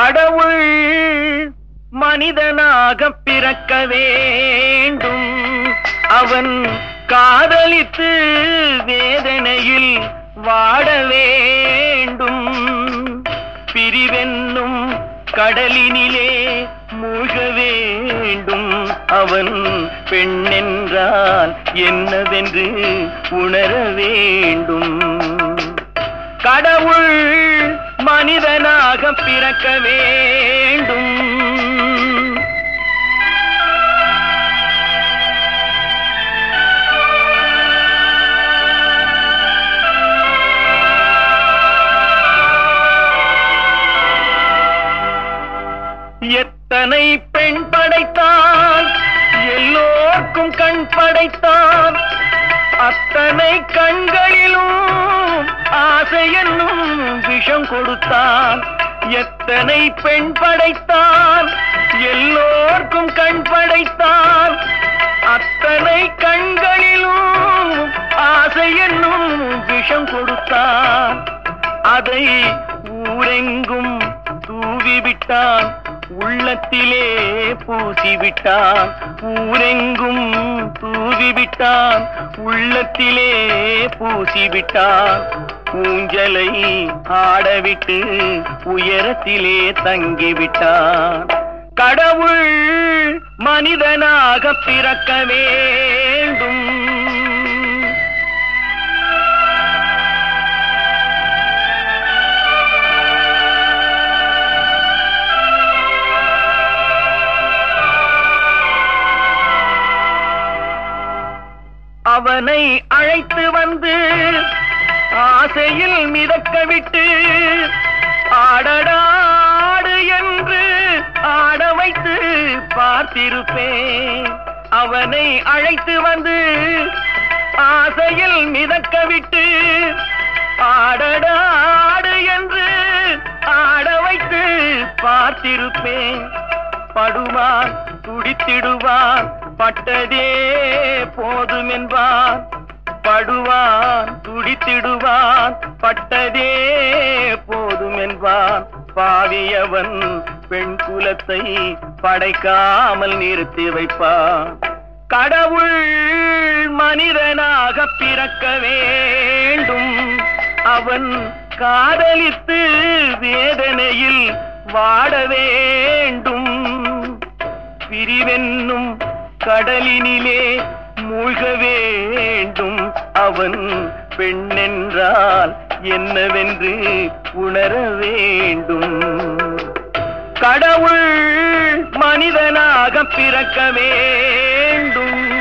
கடவுள் மனிதனாக பிறக்க வேண்டும் அவன் காதலித்து வேதனையில் வாட வேண்டும் பிரிவென்னும் கடலினிலே மூழ்க வேண்டும் அவன் பெண்ணென்றால் என்னவென்று உணர வேண்டும் கடவுள் மனிதனாக பிறக்க வேண்டும் எத்தனை பெண் படைத்தான் எல்லோர்க்கும் கண் படைத்தான் அத்தனை கண்களிலும் ஆசை என்னும் விஷம் கொடுத்தான் எத்தனை பெண் படைத்தான் எல்லோர்க்கும் கண் படைத்தான் அத்தனை கண்களிலும் ஆசை என்னும் விஷம் கொடுத்தான் அதை ஊரெங்கும் தூவிவிட்டான் உள்ளத்திலே பூசிவிட்டான் ஊரெங்கும் தூவிவிட்டான் உள்ளத்திலே பூசிவிட்டான் ஊஞ்சலை ஆடவிட்டு உயரத்திலே தங்கிவிட்டான் கடவுள் மனிதனாக பிறக்க வேண்டும் அவனை அழைத்து வந்து ஆசையில் மிதக்க விட்டு ஆடடாடு என்று ஆட வைத்து பார்த்திருப்பேன் அவனை அழைத்து வந்து ஆசையில் மிதக்க விட்டு ஆடடாடு என்று ஆட வைத்து பார்த்திருப்பேன் படுவான் துடித்திடுவான் பட்டதே போதும் என்பான் படுவான் துடித்திடுவான் பட்டதே போதும் என்பான் பாவியவன் பெண் குலத்தை படைக்காமல் நிறுத்தி வைப்பான் கடவுள் மனிதனாக பிறக்க வேண்டும் அவன் காதலித்து வேதனையில் வாட வேண்டும் பிரிவென்னும் கடலினிலே மூழ்க வேண்டும் அவன் பெண்ணென்றால் என்னவென்று உணர வேண்டும் கடவுள் மனிதனாக பிறக்க வேண்டும்